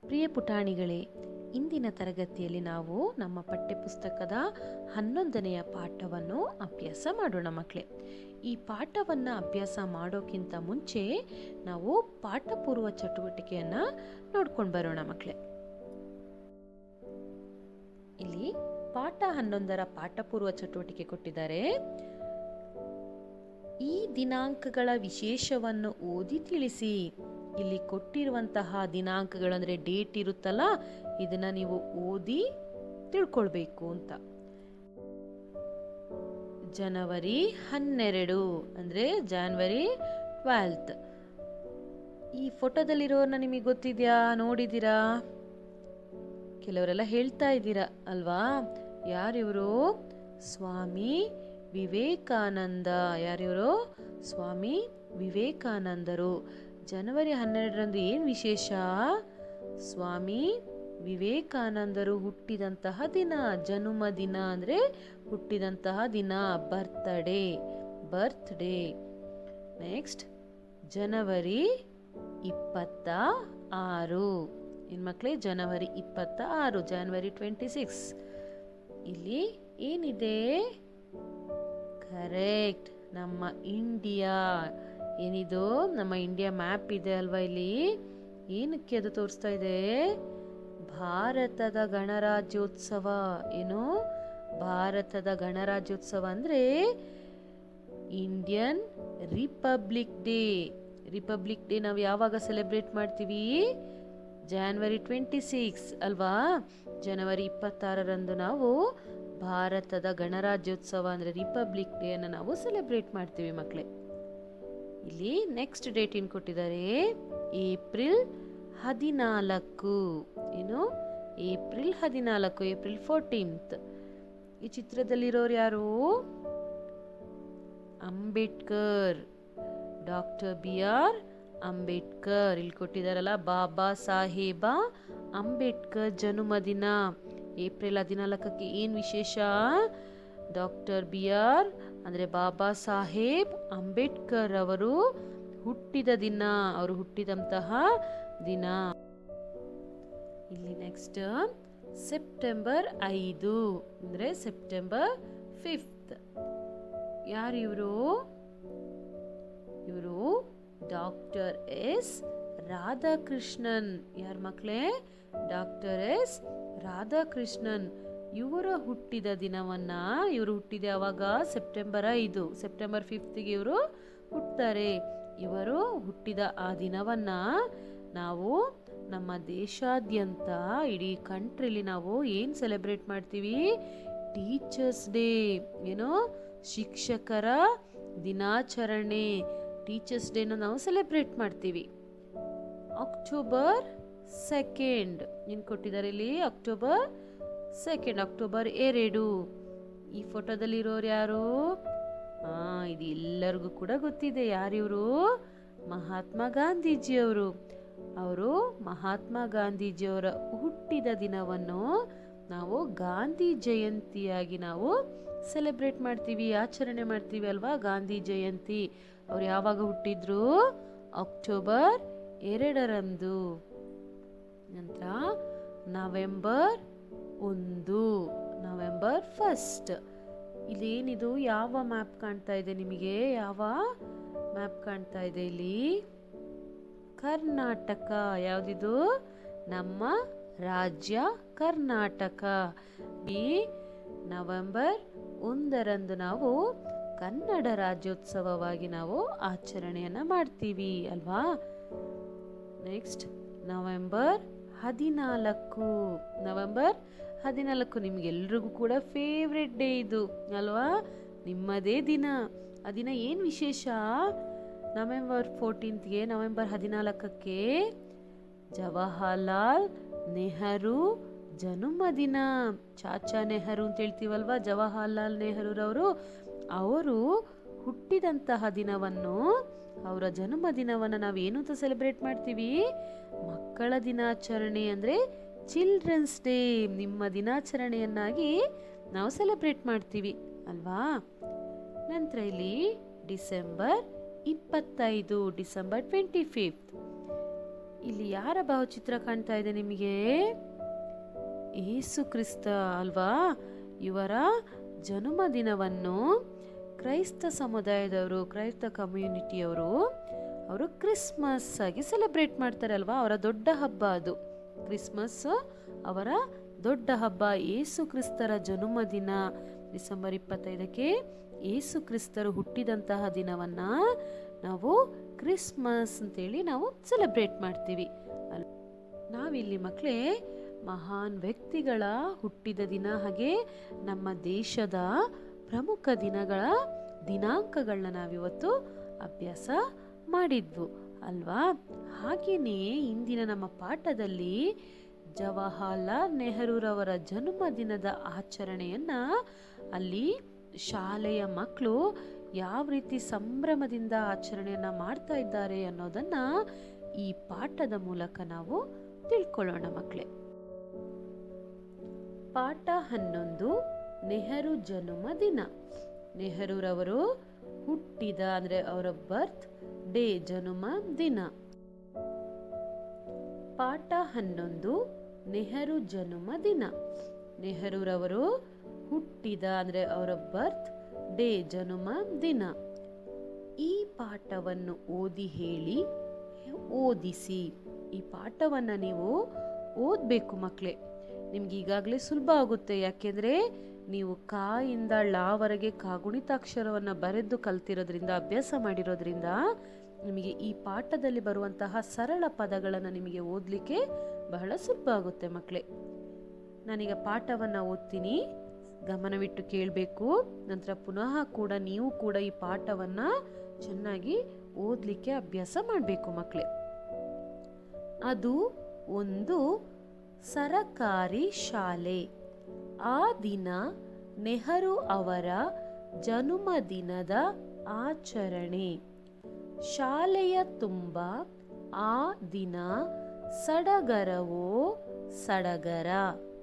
ಪ್ರಿಯ ಪುಟಾಣಿಗಳೇ ಇಂದಿನ ತರಗತಿಯಲ್ಲಿ ನಾವು ನಮ್ಮ ಪಠ್ಯಪುಸ್ತಕದ ಹನ್ನೊಂದನೆಯ ಪಾಠವನ್ನು ಅಭ್ಯಾಸ ಮಾಡೋಣ ಮಕ್ಕಳೇ ಈ ಪಾಠವನ್ನು ಅಭ್ಯಾಸ ಮಾಡೋಕ್ಕಿಂತ ಮುಂಚೆ ನಾವು ಪಾಠಪೂರ್ವ ಚಟುವಟಿಕೆಯನ್ನು ನೋಡ್ಕೊಂಡು ಬರೋಣ ಮಕ್ಕಳೇ ಇಲ್ಲಿ ಪಾಠ ಹನ್ನೊಂದರ ಪಾಠಪೂರ್ವ ಚಟುವಟಿಕೆ ಕೊಟ್ಟಿದ್ದಾರೆ ಈ ದಿನಾಂಕಗಳ ವಿಶೇಷವನ್ನು ಓದಿ ತಿಳಿಸಿ ಇಲ್ಲಿ ಕೊಟ್ಟಿರುವಂತಹ ದಿನಾಂಕಗಳು ಅಂದರೆ ಡೇಟ್ ಇರುತ್ತಲ್ಲ ಇದನ್ನ ನೀವು ಓದಿ ತಿಳ್ಕೊಳ್ಬೇಕು ಅಂತ ಜನವರಿ ಹನ್ನೆರಡು ಅಂದರೆ ಜಾನ್ವರಿ ಟ್ವೆಲ್ತ್ ಈ ಫೋಟೋದಲ್ಲಿರೋರ್ನ ನಿಮಗೆ ಗೊತ್ತಿದ್ಯಾ ನೋಡಿದ್ದೀರಾ ಕೆಲವರೆಲ್ಲ ಹೇಳ್ತಾ ಇದ್ದೀರಾ ಅಲ್ವಾ ಯಾರಿವರು ಸ್ವಾಮಿ ವಿವೇಕಾನಂದ ಯಾರಿವರು ಸ್ವಾಮಿ ವಿವೇಕಾನಂದರು ಜನವರಿ ಹನ್ನೆರಡರಂದು ಏನು ವಿಶೇಷ ಸ್ವಾಮಿ ವಿವೇಕಾನಂದರು ಹುಟ್ಟಿದಂತಹ ದಿನ ಜನುಮ ದಿನ ಅಂದರೆ ಹುಟ್ಟಿದಂತಹ ದಿನ ಬರ್ತ್ಡೇ ಬರ್ತ್ಡೇ ನೆಕ್ಸ್ಟ್ ಜನವರಿ ಇಪ್ಪತ್ತ ಆರು ಮಕ್ಕಳೇ ಜನವರಿ ಇಪ್ಪತ್ತ ಆರು ಜನವರಿ ಟ್ವೆಂಟಿ ಸಿಕ್ಸ್ ಇಲ್ಲಿ ಏನಿದೆ ಕರೆಕ್ಟ್ ನಮ್ಮ ಇಂಡಿಯಾ ಏನಿದು ನಮ್ಮ ಇಂಡಿಯಾ ಮ್ಯಾಪ್ ಇದೆ ಅಲ್ವಾ ಇಲ್ಲಿ ಏನಕ್ಕೆ ಅದು ತೋರಿಸ್ತಾ ಇದೆ ಭಾರತದ ಗಣರಾಜ್ಯೋತ್ಸವ ಏನು ಭಾರತದ ಗಣರಾಜ್ಯೋತ್ಸವ ಅಂದರೆ Indian republic day republic day ನಾವು ಯಾವಾಗ ಸೆಲೆಬ್ರೇಟ್ ಮಾಡ್ತೀವಿ ಜಾನ್ವರಿ ಟ್ವೆಂಟಿ ಸಿಕ್ಸ್ ಅಲ್ವಾ ಜನವರಿ ಇಪ್ಪತ್ತಾರರಂದು ನಾವು ಭಾರತದ ಗಣರಾಜ್ಯೋತ್ಸವ ಅಂದರೆ ರಿಪಬ್ಲಿಕ್ ಡೇ ಅನ್ನು ನಾವು ಸೆಲೆಬ್ರೇಟ್ ಮಾಡ್ತೀವಿ ಮಕ್ಕಳೇ ಇಲ್ಲಿ ನೆಕ್ಸ್ಟ್ ಡೇಟ್ ಏನು ಕೊಟ್ಟಿದ್ದಾರೆ ಏಪ್ರಿಲ್ ಹದಿನಾಲ್ಕು ಏನು ಏಪ್ರಿಲ್ ಹದಿನಾಲ್ಕು ಏಪ್ರಿಲ್ ಫೋರ್ಟೀನ್ತ್ ಈ ಚಿತ್ರದಲ್ಲಿರೋರು ಯಾರು Ambedkar doctor B R Ambedkar ಇಲ್ಲಿ ಕೊಟ್ಟಿದಾರಲ್ಲ ಬಾಬಾ ಸಾಹೇಬ ಅಂಬೇಡ್ಕರ್ ಜನ್ಮದಿನ ಏಪ್ರಿಲ್ ಹದಿನಾಲ್ಕಕ್ಕೆ ಏನು ವಿಶೇಷ ಡಾಕ್ಟರ್ ಬಿ ಆರ್ ಅಂದರೆ ಬಾಬಾ ಸಾಹೇಬ್ ಅಂಬೇಡ್ಕರ್ ಅವರು ಹುಟ್ಟಿದ ದಿನ ಅವರು ಹುಟ್ಟಿದಂತಹ ದಿನ ಇಲ್ಲಿ ನೆಕ್ಸ್ಟ್ ಸೆಪ್ಟೆಂಬರ್ ಐದು ಅಂದರೆ ಸೆಪ್ಟೆಂಬರ್ ಫಿಫ್ತ್ ಯಾರು ಇವರು ಇವರು ಡಾಕ್ಟರ್ ಎಸ್ ರಾಧಾಕೃಷ್ಣನ್ ಯಾರ ಮಕ್ಕಳೇ ಡಾಕ್ಟರ್ ಎಸ್ ರಾಧಾಕೃಷ್ಣನ್ ಇವರ ಹುಟ್ಟಿದ ದಿನವನ್ನ ಇವರು ಹುಟ್ಟಿದ ಯಾವಾಗ ಸೆಪ್ಟೆಂಬರ್ ಐದು ಸೆಪ್ಟೆಂಬರ್ ಫಿಫ್ತ್ಗೆ ಇವರು ಹುಟ್ತಾರೆ ಇವರು ಹುಟ್ಟಿದ ಆ ದಿನವನ್ನ ನಾವು ನಮ್ಮ ದೇಶಾದ್ಯಂತ ಇಡೀ ಕಂಟ್ರಿಲಿ ನಾವು ಏನು ಸೆಲೆಬ್ರೇಟ್ ಮಾಡ್ತೀವಿ ಟೀಚರ್ಸ್ ಡೇ ಏನು ಶಿಕ್ಷಕರ ದಿನಾಚರಣೆ ಟೀಚರ್ಸ್ ಡೇನ ನಾವು ಸೆಲೆಬ್ರೇಟ್ ಮಾಡ್ತೀವಿ ಅಕ್ಟೋಬರ್ ಸೆಕೆಂಡ್ ಏನು ಕೊಟ್ಟಿದ್ದಾರೆ ಇಲ್ಲಿ ಅಕ್ಟೋಬರ್ ಸೆಕೆಂಡ್ ಅಕ್ಟೋಬರ್ ಎರಡು ಈ ಫೋಟೋದಲ್ಲಿರೋರು ಯಾರು ಹಾ ಇದು ಎಲ್ಲರಿಗೂ ಕೂಡ ಗೊತ್ತಿದೆ ಯಾರಿವರು ಮಹಾತ್ಮ ಗಾಂಧೀಜಿಯವರು ಅವರು ಮಹಾತ್ಮ ಗಾಂಧೀಜಿಯವರ ಹುಟ್ಟಿದ ದಿನವನ್ನು ನಾವು ಗಾಂಧಿ ಜಯಂತಿಯಾಗಿ ನಾವು ಸೆಲೆಬ್ರೇಟ್ ಮಾಡ್ತೀವಿ ಆಚರಣೆ ಮಾಡ್ತೀವಿ ಅಲ್ವಾ ಗಾಂಧಿ ಜಯಂತಿ ಅವ್ರು ಯಾವಾಗ ಹುಟ್ಟಿದ್ರು ಅಕ್ಟೋಬರ್ ಎರಡರಂದು ನಂತರ ನವೆಂಬರ್ ಒಂದು ನವೆಂಬರ್ ಫಸ್ಟ್ ಇಲ್ಲೇನಿದು ಯಾವ ಮ್ಯಾಪ್ ಕಾಣ್ತಾ ಇದೆ ನಿಮಗೆ ಯಾವ ಮ್ಯಾಪ್ ಕಾಣ್ತಾ ಇದೆ ಇಲ್ಲಿ ಕರ್ನಾಟಕ ಯಾವುದಿದು ನಮ್ಮ ರಾಜ್ಯ ಕರ್ನಾಟಕ ಈ ನವೆಂಬರ್ ಒಂದರಂದು ನಾವು ಕನ್ನಡ ರಾಜ್ಯೋತ್ಸವವಾಗಿ ನಾವು ಆಚರಣೆಯನ್ನ ಮಾಡ್ತೀವಿ ಅಲ್ವಾ ನೆಕ್ಸ್ಟ್ ನವೆಂಬರ್ ಹದಿನಾಲ್ಕು ನವೆಂಬರ್ ಹದಿನಾಲ್ಕು ನಿಮ್ಗೆಲ್ರಿಗೂ ಕೂಡ ಫೇವ್ರೆಟ್ ಡೇ ಇದು ಅಲ್ವಾ ನಿಮ್ಮದೇ ದಿನ ಆ ದಿನ ಏನು ವಿಶೇಷ ನವೆಂಬರ್ ಫೋರ್ಟೀನ್ತ್ಗೆ ನವೆಂಬರ್ ಹದಿನಾಲ್ಕಕ್ಕೆ ಜವಾಹರ್ಲಾಲ್ ನೆಹರು ಜನ್ಮದಿನ ಚಾಚಾ ನೆಹರು ಅಂತ ಹೇಳ್ತೀವಲ್ವಾ ಜವಾಹರ್ಲಾಲ್ ನೆಹರೂರವರು ಅವರು ಹುಟ್ಟಿದಂತಹ ದಿನವನ್ನು ಅವರ ಜನ್ಮದಿನವನ್ನು ನಾವು ಏನು ಅಂತ ಸೆಲೆಬ್ರೇಟ್ ಮಾಡ್ತೀವಿ ಮಕ್ಕಳ ದಿನಾಚರಣೆ ಅಂದರೆ ಚಿಲ್ಡ್ರನ್ಸ್ ಡೇ ನಿಮ್ಮ ದಿನಾಚರಣೆಯನ್ನಾಗಿ ನಾವು ಸೆಲೆಬ್ರೇಟ್ ಮಾಡ್ತೀವಿ ಅಲ್ವಾ ನಂತರ ಇಲ್ಲಿ ಡಿಸೆಂಬರ್ ಇಪ್ಪತ್ತೈದು ಡಿಸೆಂಬರ್ ಟ್ವೆಂಟಿ ಫಿಫ್ತ್ ಇಲ್ಲಿ ಯಾರ ಭಾವಚಿತ್ರ ಕಾಣ್ತಾ ಇದೆ ನಿಮಗೆ ಏಸು ಕ್ರಿಸ್ತ ಅಲ್ವಾ ಇವರ ಜನ್ಮದಿನವನ್ನು ಕ್ರೈಸ್ತ ಸಮುದಾಯದವರು ಕ್ರೈಸ್ತ ಕಮ್ಯುನಿಟಿಯವರು ಅವರು ಕ್ರಿಸ್ಮಸ್ ಆಗಿ ಸೆಲೆಬ್ರೇಟ್ ಮಾಡ್ತಾರೆ ಅಲ್ವಾ ಅವರ ದೊಡ್ಡ ಹಬ್ಬ ಅದು ಕ್ರಿಸ್ಮಸ್ ಅವರ ದೊಡ್ಡ ಹಬ್ಬ ಏಸು ಕ್ರಿಸ್ತರ ಜನ್ಮದಿನ ಡಿಸೆಂಬರ್ ಇಪ್ಪತ್ತೈದಕ್ಕೆ ಏಸು ಕ್ರಿಸ್ತರು ಹುಟ್ಟಿದಂತಹ ದಿನವನ್ನ ನಾವು ಕ್ರಿಸ್ಮಸ್ ಅಂತೇಳಿ ನಾವು ಸೆಲೆಬ್ರೇಟ್ ಮಾಡ್ತೀವಿ ಅಲ್ ನಾವಿಲ್ಲಿ ಮಕ್ಕಳೇ ಮಹಾನ್ ವ್ಯಕ್ತಿಗಳ ಹುಟ್ಟಿದ ದಿನ ಹಾಗೆ ನಮ್ಮ ದೇಶದ ಪ್ರಮುಖ ದಿನಗಳ ದಿನಾಂಕಗಳನ್ನ ನಾವಿವತ್ತು ಅಭ್ಯಾಸ ಮಾಡಿದ್ವು ಅಲ್ವಾ ಹಾಗೆಯೇ ಇಂದಿನ ನಮ್ಮ ಪಾಠದಲ್ಲಿ ಜವಾಹರ್ಲಾಲ್ ನೆಹರೂರವರ ಜನ್ಮದಿನದ ಆಚರಣೆಯನ್ನ ಅಲ್ಲಿ ಶಾಲೆಯ ಮಕ್ಕಳು ಯಾವ ರೀತಿ ಸಂಭ್ರಮದಿಂದ ಆಚರಣೆಯನ್ನ ಮಾಡ್ತಾ ಇದ್ದಾರೆ ಅನ್ನೋದನ್ನ ಈ ಪಾಠದ ಮೂಲಕ ನಾವು ತಿಳ್ಕೊಳ್ಳೋಣ ಮಕ್ಕಳೇ ಪಾಠ ಹನ್ನೊಂದು ನೆಹರು ಜನ್ಮದಿನ ನೆಹರೂರವರು ಹುಟ್ಟಿದ ಅಂದ್ರೆ ಅವರ ಬರ್ತ್ ಡೇ ಜನ್ಮ ದಿನ ಪಾಠ ಹನ್ನೊಂದು ನೆಹರು ಜನ್ಮ ದಿನ ನೆಹರೂರವರು ಹುಟ್ಟಿದ ಅಂದ್ರೆ ಅವರ ಬರ್ತ್ ಡೇ ಜನ್ಮ ದಿನ ಈ ಪಾಠವನ್ನು ಓದಿ ಹೇಳಿ ಓದಿಸಿ ಈ ಪಾಠವನ್ನ ನೀವು ಓದಬೇಕು ಮಕ್ಕಳೇ ನಿಮ್ಗೆ ಈಗಾಗಲೇ ಸುಲಭ ಆಗುತ್ತೆ ಯಾಕೆಂದ್ರೆ ನೀವು ಕಾ ಇಂದ ಳಾವರೆಗೆ ಕಾಗುಣಿತಾಕ್ಷರವನ್ನ ಬರೆದು ಕಲ್ತಿರೋದ್ರಿಂದ ಅಭ್ಯಾಸ ಮಾಡಿರೋದ್ರಿಂದ ನಿಮಗೆ ಈ ಪಾಠದಲ್ಲಿ ಬರುವಂತಹ ಸರಳ ಪದಗಳನ್ನು ನಿಮಗೆ ಓದಲಿಕ್ಕೆ ಬಹಳ ಸುಲಭ ಆಗುತ್ತೆ ಮಕ್ಕಳೇ ನಾನೀಗ ಪಾಠವನ್ನ ಓದ್ತೀನಿ ಗಮನವಿಟ್ಟು ಕೇಳಬೇಕು ನಂತರ ಪುನಃ ಕೂಡ ನೀವು ಕೂಡ ಈ ಪಾಠವನ್ನ ಚೆನ್ನಾಗಿ ಓದಲಿಕ್ಕೆ ಅಭ್ಯಾಸ ಮಾಡಬೇಕು ಮಕ್ಕಳೇ ಅದು ಒಂದು ಸರಕಾರಿ ಶಾಲೆ ಆ ದಿನ ನೆಹರು ಅವರ ಜನ್ಮದಿನದ ಆಚರಣೆ ಶಾಲೆಯ ತುಂಬ ಆ ದಿನ ಸಡಗರವೋ ಸಡಗರ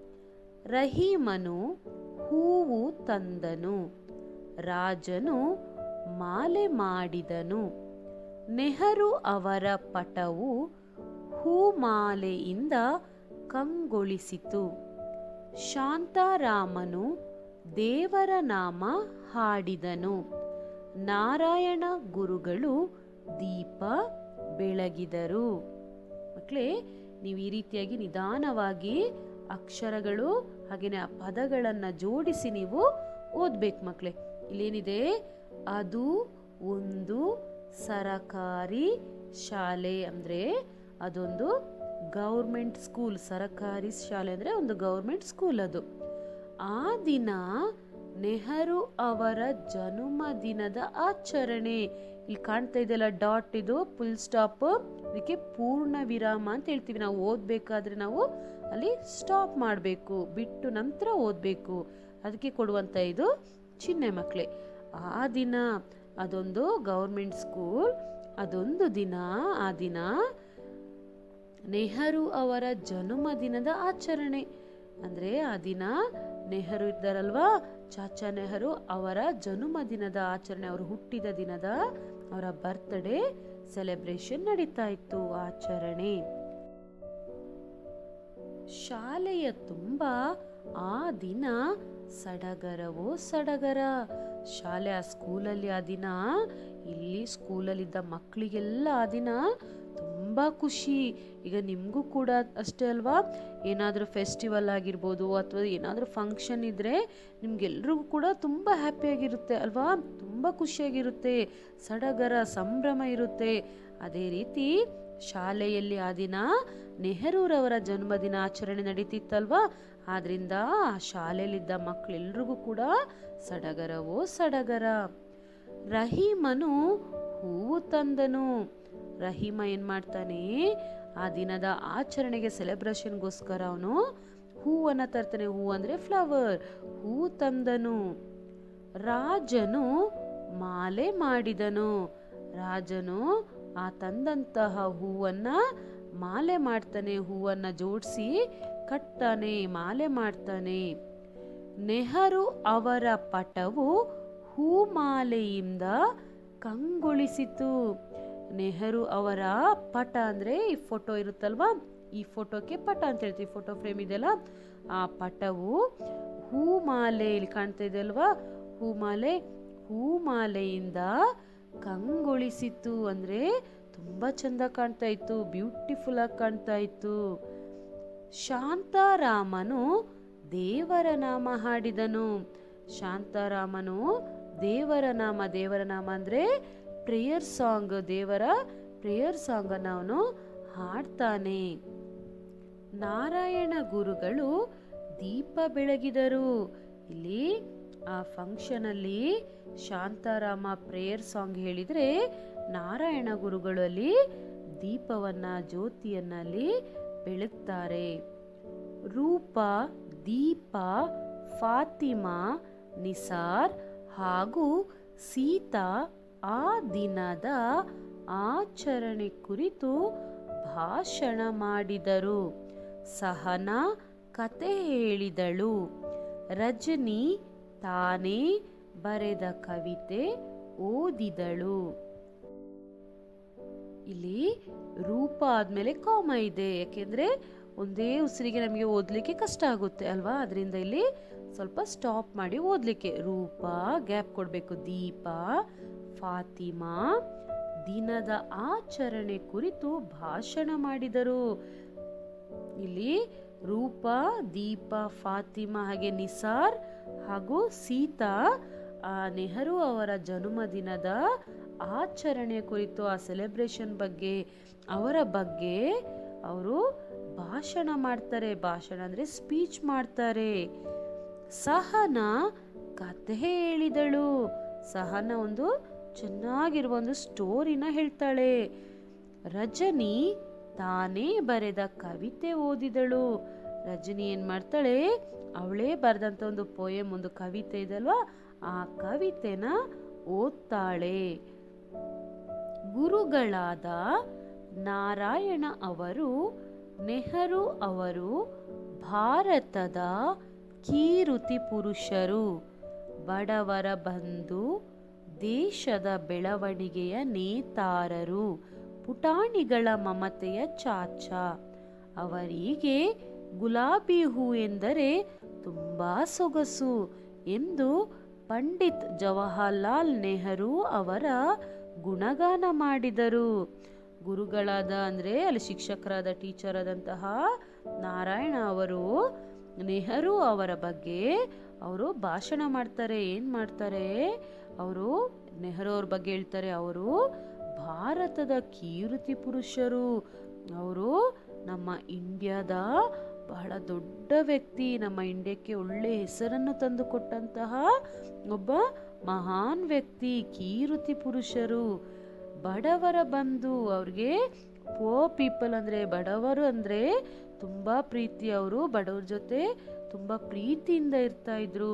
ರಹೀಮನು ಹೂವು ತಂದನು ರಾಜನು ಮಾಲೆ ಮಾಡಿದನು ನೆಹರು ಅವರ ಪಟವು ಹೂಮಾಲೆಯಿಂದ ಕಂಗೊಳಿಸಿತು ಶಾಂತಾರಾಮನು ದೇವರ ನಾಮ ಹಾಡಿದನು ನಾರಾಯಣ ಗುರುಗಳು ದೀಪ ಬೆಳಗಿದರು ಮಕ್ಕಳೇ ನೀವು ಈ ರೀತಿಯಾಗಿ ನಿಧಾನವಾಗಿ ಅಕ್ಷರಗಳು ಹಾಗೆಯೇ ಆ ಪದಗಳನ್ನು ಜೋಡಿಸಿ ನೀವು ಓದ್ಬೇಕು ಮಕ್ಕಳೇ ಇಲ್ಲೇನಿದೆ ಅದು ಒಂದು ಸರಕಾರಿ ಶಾಲೆ ಅಂದರೆ ಅದೊಂದು ಗೌರ್ಮೆಂಟ್ ಸ್ಕೂಲ್ ಸರಕಾರಿ ಶಾಲೆ ಅಂದರೆ ಒಂದು ಗೌರ್ಮೆಂಟ್ ಸ್ಕೂಲ್ ಅದು ಆ ದಿನ ನೆಹರು ಅವರ ಜನ್ಮದಿನದ ಆಚರಣೆ ಇಲ್ಲಿ ಕಾಣ್ತಾ ಇದೆಯಲ್ಲ ಡಾಟ್ ಇದು ಫುಲ್ ಸ್ಟಾಪ್ ಇದಕ್ಕೆ ಪೂರ್ಣ ವಿರಾಮ ಅಂತ ಹೇಳ್ತೀವಿ ನಾವು ಓದಬೇಕಾದ್ರೆ ನಾವು ಅಲ್ಲಿ ಸ್ಟಾಪ್ ಮಾಡಬೇಕು ಬಿಟ್ಟು ನಂತರ ಓದಬೇಕು ಅದಕ್ಕೆ ಕೊಡುವಂಥ ಇದು ಚಿಹ್ನೆ ಮಕ್ಕಳೇ ಆ ದಿನ ಅದೊಂದು ಗೌರ್ಮೆಂಟ್ ಸ್ಕೂಲ್ ಅದೊಂದು ದಿನ ಆ ದಿನ ನೆಹರು ಅವರ ಜನ್ಮದಿನದ ಆಚರಣೆ ಅಂದ್ರೆ ಆ ದಿನ ನೆಹರು ಇದ್ದಾರಲ್ವಾ ಚಾಚಾ ನೆಹರು ಅವರ ಜನ್ಮದಿನದ ಆಚರಣೆ ಅವರು ಹುಟ್ಟಿದ ದಿನದ ಅವರ ಬರ್ತ್ಡೇ ಸೆಲೆಬ್ರೇಷನ್ ನಡೀತಾ ಇತ್ತು ಆಚರಣೆ ಶಾಲೆಯ ತುಂಬ ಆ ದಿನ ಸಡಗರವೋ ಸಡಗರ ಶಾಲೆ ಆ ಸ್ಕೂಲಲ್ಲಿ ಆ ದಿನ ಇಲ್ಲಿ ಸ್ಕೂಲಲ್ಲಿದ್ದ ಮಕ್ಕಳಿಗೆಲ್ಲ ಆ ದಿನ ತುಂಬ ಖುಷಿ ಈಗ ನಿಮಗೂ ಕೂಡ ಅಷ್ಟೇ ಅಲ್ವಾ ಏನಾದರೂ ಫೆಸ್ಟಿವಲ್ ಆಗಿರ್ಬೋದು ಅಥವಾ ಏನಾದರೂ ಫಂಕ್ಷನ್ ಇದ್ದರೆ ನಿಮ್ಗೆಲ್ರಿಗೂ ಕೂಡ ತುಂಬ ಹ್ಯಾಪಿಯಾಗಿರುತ್ತೆ ಅಲ್ವಾ ತುಂಬ ಖುಷಿಯಾಗಿರುತ್ತೆ ಸಡಗರ ಸಂಭ್ರಮ ಇರುತ್ತೆ ಅದೇ ರೀತಿ ಶಾಲೆಯಲ್ಲಿ ಆ ದಿನ ನೆಹರೂರವರ ಜನ್ಮದಿನ ಆಚರಣೆ ನಡೀತಿತ್ತಲ್ವಾ ಆದ್ರಿಂದ ಆ ಶಾಲೆಯಲ್ಲಿದ್ದ ಮಕ್ಕಳೆಲ್ರಿಗೂ ಕೂಡ ಸಡಗರವೋ ಸಡಗರ ರಹೀಮನು ಹೂವು ತಂದನು ರಹೀಮ ಏನ್ ಮಾಡ್ತಾನೆ ಆ ದಿನದ ಆಚರಣೆಗೆ ಸೆಲೆಬ್ರೇಷನ್ಗೋಸ್ಕರ ಅವನು ಹೂವನ್ನ ತರ್ತಾನೆ ಹೂ ಅಂದ್ರೆ ಫ್ಲವರ್ ಹೂ ತಂದನು ರಾಜನು ಮಾಲೆ ಮಾಡಿದನು ರಾಜನು ಆ ತಂದಂತಹ ಹೂವನ್ನ ಮಾಲೆ ಮಾಡ್ತಾನೆ ಹೂವನ್ನ ಜೋಡಿಸಿ ಕಟ್ತಾನೆ ಮಾಲೆ ಮಾಡ್ತಾನೆ ನೆಹರು ಅವರ ಪಟವು ಹೂಮಾಲೆಯಿಂದ ಕಂಗೊಳಿಸಿತು ನೆಹರು ಅವರ ಪಟ ಅಂದರೆ ಈ ಫೋಟೋ ಇರುತ್ತಲ್ವಾ ಈ ಫೋಟೋಕ್ಕೆ ಪಟ ಅಂತ ಹೇಳ್ತೀವಿ ಫೋಟೋ ಫ್ರೇಮ್ ಇದೆಯಲ್ಲ ಆ ಪಟವು ಹೂಮಾಲೆ ಇಲ್ಲಿ ಕಾಣ್ತಾ ಇದೆ ಅಲ್ವಾ ಹೂಮಾಲೆ ಹೂಮಾಲೆಯಿಂದ ಕಂಗೊಳಿಸಿತು ಅಂದರೆ ತುಂಬ ಚಂದ ಕಾಣ್ತಾ ಇತ್ತು ಬ್ಯೂಟಿಫುಲ್ ಆಗಿ ಕಾಣ್ತಾ ಇತ್ತು ಶಾಂತಾರಾಮನು ದೇವರ ನಾಮ ಹಾಡಿದನು ಶಾಂತಾರಾಮನು ದೇವರ ನಾಮ ದೇವರ ನಾಮ ಅಂದರೆ ಪ್ರೇಯರ್ ಸಾಂಗ್ ದೇವರ ಪ್ರೇಯರ್ ಸಾಂಗ್ ಅನ್ನು ಅವನು ಹಾಡ್ತಾನೆ ನಾರಾಯಣ ಗುರುಗಳು ದೀಪ ಬೆಳಗಿದರು ಇಲ್ಲಿ ಆ ಫಂಕ್ಷನ್ ಅಲ್ಲಿ ಶಾಂತಾರಾಮ ಪ್ರೇಯರ್ ಸಾಂಗ್ ಹೇಳಿದ್ರೆ ನಾರಾಯಣ ಗುರುಗಳು ಅಲ್ಲಿ ದೀಪವನ್ನ ಜ್ಯೋತಿಯನ್ನ ಅಲ್ಲಿ ಬೆಳಗ್ತಾರೆ ರೂಪ ದೀಪ ಫಾತಿಮಾ ನಿಸಾರ್ ಹಾಗೂ ಸೀತಾ ಆ ದಿನದ ಆಚರಣೆ ಕುರಿತು ಭಾಷಣ ಮಾಡಿದರು ಸಹನಾ ಕತೆ ಹೇಳಿದಳು ರಜನಿ ತಾನೇ ಬರೆದ ಕವಿತೆ ಓದಿದಳು ಇಲ್ಲಿ ರೂಪ ಆದ್ಮೇಲೆ ಕಾಮ ಇದೆ ಯಾಕೆಂದ್ರೆ ಒಂದೇ ಉಸಿರಿಗೆ ನಮಗೆ ಓದಲಿಕ್ಕೆ ಕಷ್ಟ ಆಗುತ್ತೆ ಅಲ್ವಾ ಅದರಿಂದ ಇಲ್ಲಿ ಸ್ವಲ್ಪ ಸ್ಟಾಪ್ ಮಾಡಿ ಓದಲಿಕ್ಕೆ ರೂಪ ಗ್ಯಾಪ್ ಕೊಡಬೇಕು ದೀಪ ಫಾತಿಮಾ ದಿನದ ಆಚರಣೆ ಕುರಿತು ಭಾಷಣ ಮಾಡಿದರು ಇಲ್ಲಿ ರೂಪ ದೀಪ ಫಾತಿಮಾ ಹಾಗೆ ನಿಸಾರ್ ಹಾಗೂ ಸೀತಾ ಆ ನೆಹರು ಅವರ ಜನ್ಮದಿನದ ಆಚರಣೆ ಕುರಿತು ಆ ಸೆಲೆಬ್ರೇಷನ್ ಬಗ್ಗೆ ಅವರ ಬಗ್ಗೆ ಅವರು ಭಾಷಣ ಮಾಡ್ತಾರೆ ಭಾಷಣ ಅಂದರೆ ಸ್ಪೀಚ್ ಮಾಡ್ತಾರೆ ಸಹನ ಕಥೆ ಹೇಳಿದಳು ಸಹನ ಒಂದು ಚೆನ್ನಾಗಿರುವ ಒಂದು ಸ್ಟೋರಿನ ಹೇಳ್ತಾಳೆ ರಜನಿ ತಾನೇ ಬರೆದ ಕವಿತೆ ಓದಿದಳು ರಜನಿ ಏನ್ ಮಾಡ್ತಾಳೆ ಅವಳೇ ಬರೆದಂತ ಒಂದು ಪೋಯಮ್ ಒಂದು ಕವಿತೆ ಇದಲ್ವಾ ಆ ಕವಿತೆನ ಓದ್ತಾಳೆ ಗುರುಗಳಾದ ನಾರಾಯಣ ಅವರು ನೆಹರು ಅವರು ಭಾರತದ ಕೀರುತಿ ಪುರುಷರು ಬಡವರ ಬಂಧು ದೇಶದ ಬೆಳವಣಿಗೆಯ ನೇತಾರರು ಪುಟಾಣಿಗಳ ಮಮತೆಯ ಚಾಚ ಅವರಿಗೆ ಗುಲಾಬಿ ಹೂ ಎಂದರೆ ತುಂಬಾ ಸೊಗಸು ಎಂದು ಪಂಡಿತ್ ಜವಾಹರ್ಲಾಲ್ ನೆಹರು ಅವರ ಗುಣಗಾನ ಮಾಡಿದರು ಗುರುಗಳಾದ ಅಂದರೆ ಅಲ್ಲಿ ಶಿಕ್ಷಕರಾದ ಟೀಚರ್ ಆದಂತಹ ನಾರಾಯಣ ಅವರು ನೆಹರು ಅವರ ಬಗ್ಗೆ ಅವರು ಭಾಷಣ ಮಾಡ್ತಾರೆ ಏನು ಮಾಡ್ತಾರೆ ಅವರು ನೆಹರು ಅವ್ರ ಬಗ್ಗೆ ಹೇಳ್ತಾರೆ ಅವರು ಭಾರತದ ಕೀರ್ತಿ ಪುರುಷರು ಅವರು ನಮ್ಮ ಇಂಡಿಯಾದ ಬಹಳ ದೊಡ್ಡ ವ್ಯಕ್ತಿ ನಮ್ಮ ಇಂಡಿಯಾಕ್ಕೆ ಒಳ್ಳೆ ಹೆಸರನ್ನು ತಂದುಕೊಟ್ಟಂತಹ ಒಬ್ಬ ಮಹಾನ್ ವ್ಯಕ್ತಿ ಕೀರುತಿ ಪುರುಷರು ಬಡವರ ಬಂಧು ಅವ್ರಿಗೆ ಪೋ ಪೀಪಲ್ ಅಂದರೆ ಬಡವರು ಅಂದರೆ ತುಂಬ ಪ್ರೀತಿ ಅವರು ಬಡವ್ರ ಜೊತೆ ತುಂಬ ಪ್ರೀತಿಯಿಂದ ಇರ್ತಾ ಇದ್ರು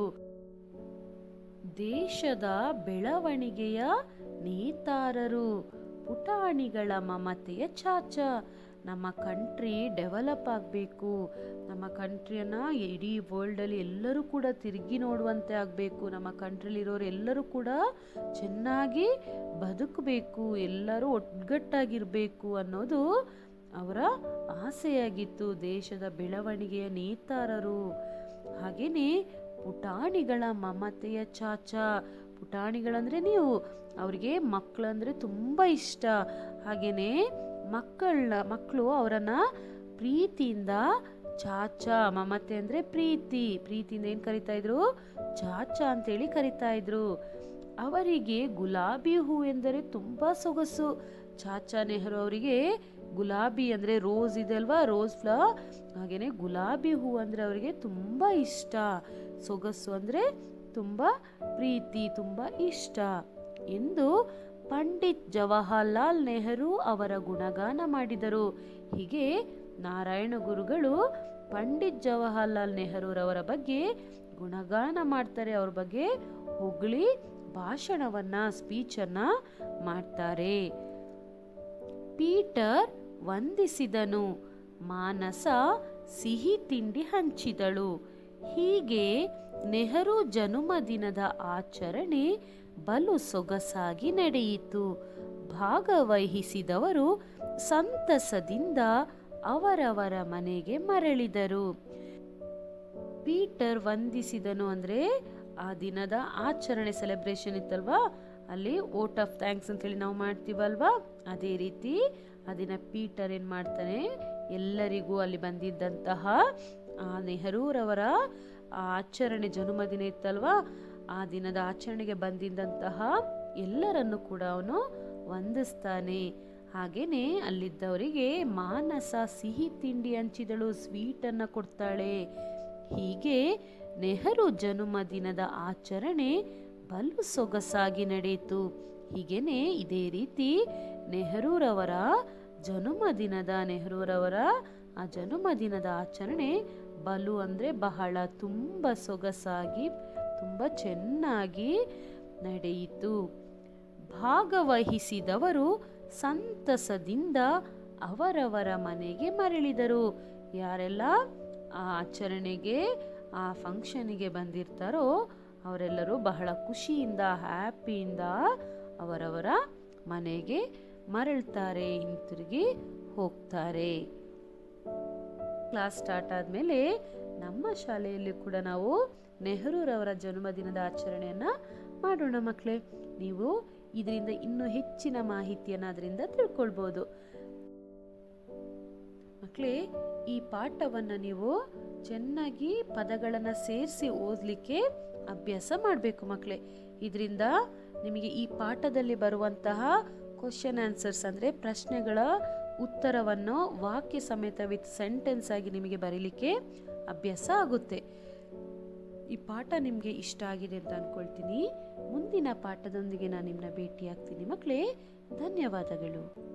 ದೇಶದ ಬೆಳವಣಿಗೆಯ ನೇತಾರರು ಪುಟಾಣಿಗಳ ಮಮತೆಯ ಚಾಚ ನಮ್ಮ ಕಂಟ್ರಿ ಡೆವಲಪ್ ಆಗಬೇಕು ನಮ್ಮ ಕಂಟ್ರಿಯನ್ನ ಇಡೀ ವರ್ಲ್ಡಲ್ಲಿ ಎಲ್ಲರೂ ಕೂಡ ತಿರುಗಿ ನೋಡುವಂತೆ ಆಗಬೇಕು ನಮ್ಮ ಕಂಟ್ರಿಲಿರೋರು ಎಲ್ಲರೂ ಕೂಡ ಚೆನ್ನಾಗಿ ಬದುಕಬೇಕು ಎಲ್ಲರೂ ಒಗ್ಗಟ್ಟಾಗಿರಬೇಕು ಅನ್ನೋದು ಅವರ ಆಸೆಯಾಗಿತ್ತು ದೇಶದ ಬೆಳವಣಿಗೆಯ ನೇತಾರರು ಹಾಗೇನೆ ಪುಟಾಣಿಗಳ ಮಮತೆಯ ಚಾಚ ಪುಟಾಣಿಗಳಂದ್ರೆ ನೀವು ಅವ್ರಿಗೆ ಮಕ್ಕಳಂದ್ರೆ ತುಂಬ ಇಷ್ಟ ಹಾಗೇನೆ ಮಕ್ಕಳ ಮಕ್ಕಳು ಅವರನ್ನ ಪ್ರೀತಿಯಿಂದ ಚಾಚ ಮಮತೆ ಅಂದ್ರೆ ಪ್ರೀತಿ ಪ್ರೀತಿಯಿಂದ ಏನ್ ಕರಿತಾ ಇದ್ರು ಚಾಚ ಅಂತೇಳಿ ಕರಿತಾ ಇದ್ರು ಅವರಿಗೆ ಗುಲಾಬಿ ಹೂ ಎಂದರೆ ತುಂಬಾ ಸೊಗಸು ಚಾಚಾ ನೆಹರು ಅವರಿಗೆ ಗುಲಾಬಿ ಅಂದ್ರೆ ರೋಸ್ ಇದೆ ಅಲ್ವಾ ರೋಸ್ ಫ್ಲಾ ಹಾಗೇನೆ ಗುಲಾಬಿ ಹೂ ಅಂದ್ರೆ ಅವರಿಗೆ ತುಂಬಾ ಇಷ್ಟ ಸೊಗಸು ಅಂದ್ರೆ ತುಂಬಾ ಪ್ರೀತಿ ತುಂಬಾ ಇಷ್ಟ ಎಂದು ಪಂಡಿತ್ ಜವಾಹರ್ಲಾಲ್ ನೆಹರು ಅವರ ಗುಣಗಾನ ಮಾಡಿದರು ಹೀಗೆ ನಾರಾಯಣ ಗುರುಗಳು ಪಂಡಿತ್ ಜವಾಹರ್ಲಾಲ್ ನೆಹರೂರವರ ಬಗ್ಗೆ ಗುಣಗಾನ ಮಾಡ್ತಾರೆ ಅವ್ರ ಬಗ್ಗೆ ಹೊಗಳಿ ಭಾಷಣವನ್ನ ಸ್ಪೀಚನ್ನ ಮಾಡ್ತಾರೆ ಪೀಟರ್ ವಂದಿಸಿದನು ಮಾನಸ ಸಿಹಿ ತಿಂಡಿ ಹಂಚಿದಳು ಹೀಗೆ ನೆಹರು ಜನ್ಮದಿನದ ಆಚರಣೆ ಬಲು ಸೊಗಸಾಗಿ ನಡೆಯಿತು ಭಾಗವಹಿಸಿದವರು ಸಂತಸದಿಂದ ಅವರವರ ಮನೆಗೆ ಮರಳಿದರು ಪೀಟರ್ ವಂದಿಸಿದನು ಅಂದ್ರೆ ಆ ದಿನದ ಆಚರಣೆ ಸೆಲೆಬ್ರೇಷನ್ ಇತ್ತಲ್ವಾ ಅಲ್ಲಿ ಓಟ್ ಆಫ್ ಥ್ಯಾಂಕ್ಸ್ ಅಂತೇಳಿ ನಾವು ಮಾಡ್ತೀವಲ್ವಾ ಅದೇ ರೀತಿ ಆ ದಿನ ಪೀಟರ್ ಏನ್ ಮಾಡ್ತಾನೆ ಎಲ್ಲರಿಗೂ ಅಲ್ಲಿ ಬಂದಿದ್ದಂತಹ ಆ ನೆಹರೂರವರ ಆ ಆಚರಣೆ ಜನ್ಮದಿನ ಇತ್ತಲ್ವಾ ಆ ದಿನದ ಆಚರಣೆಗೆ ಬಂದಿದ್ದಂತಹ ಎಲ್ಲರನ್ನು ಕೂಡ ಅವನು ವಂದಿಸ್ತಾನೆ ಹಾಗೇನೆ ಅಲ್ಲಿದ್ದವರಿಗೆ ಮಾನಸ ಸಿಹಿ ತಿಂಡಿ ಹಂಚಿದಳು ಸ್ವೀಟನ್ನು ಕೊಡ್ತಾಳೆ ಹೀಗೆ ನೆಹರು ಜನ್ಮದಿನದ ಆಚರಣೆ ಬಲು ಸೊಗಸಾಗಿ ನಡೆಯಿತು ಹೀಗೇನೆ ಇದೇ ರೀತಿ ನೆಹರೂರವರ ಜನ್ಮದಿನದ ನೆಹರೂರವರ ಆ ಜನ್ಮದಿನದ ಆಚರಣೆ ಬಲು ಅಂದರೆ ಬಹಳ ತುಂಬ ಸೊಗಸಾಗಿ ತುಂಬ ಚೆನ್ನಾಗಿ ನಡೆಯಿತು ಭಾಗವಹಿಸಿದವರು ಸಂತಸದಿಂದ ಅವರವರ ಮನೆಗೆ ಮರಳಿದರು ಯಾರೆಲ್ಲ ಆ ಆಚರಣೆಗೆ ಆ ಫಂಕ್ಷನಿಗೆ ಬಂದಿರ್ತಾರೋ ಅವರೆಲ್ಲರೂ ಬಹಳ ಖುಷಿಯಿಂದ ಹ್ಯಾಪಿಯಿಂದ ಅವರವರ ಮನೆಗೆ ಮರಳ್ತಾರೆ ಹಿಂತಿರುಗಿ ಹೋಗ್ತಾರೆ ಕ್ಲಾಸ್ ಸ್ಟಾರ್ಟ್ ಆದಮೇಲೆ ನಮ್ಮ ಶಾಲೆಯಲ್ಲಿ ಕೂಡ ನಾವು ನೆಹರೂರವರ ಜನ್ಮದಿನದ ಆಚರಣೆಯನ್ನ ಮಾಡೋಣ ಮಕ್ಕಳೇ ನೀವು ಇದರಿಂದ ಇನ್ನೂ ಹೆಚ್ಚಿನ ಮಾಹಿತಿಯನ್ನು ಅದರಿಂದ ತಿಳ್ಕೊಳ್ಬೋದು ಮಕ್ಕಳೇ ಈ ಪಾಠವನ್ನು ನೀವು ಚೆನ್ನಾಗಿ ಪದಗಳನ್ನು ಸೇರಿಸಿ ಓದಲಿಕ್ಕೆ ಅಭ್ಯಾಸ ಮಾಡಬೇಕು ಮಕ್ಕಳೇ ಇದರಿಂದ ನಿಮಗೆ ಈ ಪಾಠದಲ್ಲಿ ಬರುವಂತಹ ಕ್ವಶನ್ ಆನ್ಸರ್ಸ್ ಅಂದರೆ ಪ್ರಶ್ನೆಗಳ ಉತ್ತರವನ್ನು ವಾಕ್ಯ ಸಮೇತ ವಿತ್ ಸೆಂಟೆನ್ಸ್ ಆಗಿ ನಿಮಗೆ ಬರೀಲಿಕ್ಕೆ ಅಭ್ಯಾಸ ಆಗುತ್ತೆ ಈ ಪಾಠ ನಿಮಗೆ ಇಷ್ಟ ಆಗಿದೆ ಅಂತ ಅಂದ್ಕೊಳ್ತೀನಿ ಮುಂದಿನ ಪಾಠದೊಂದಿಗೆ ನಾನು ನಿಮ್ಮನ್ನ ಭೇಟಿಯಾಗ್ತೀನಿ ಮಕ್ಕಳೇ ಧನ್ಯವಾದಗಳು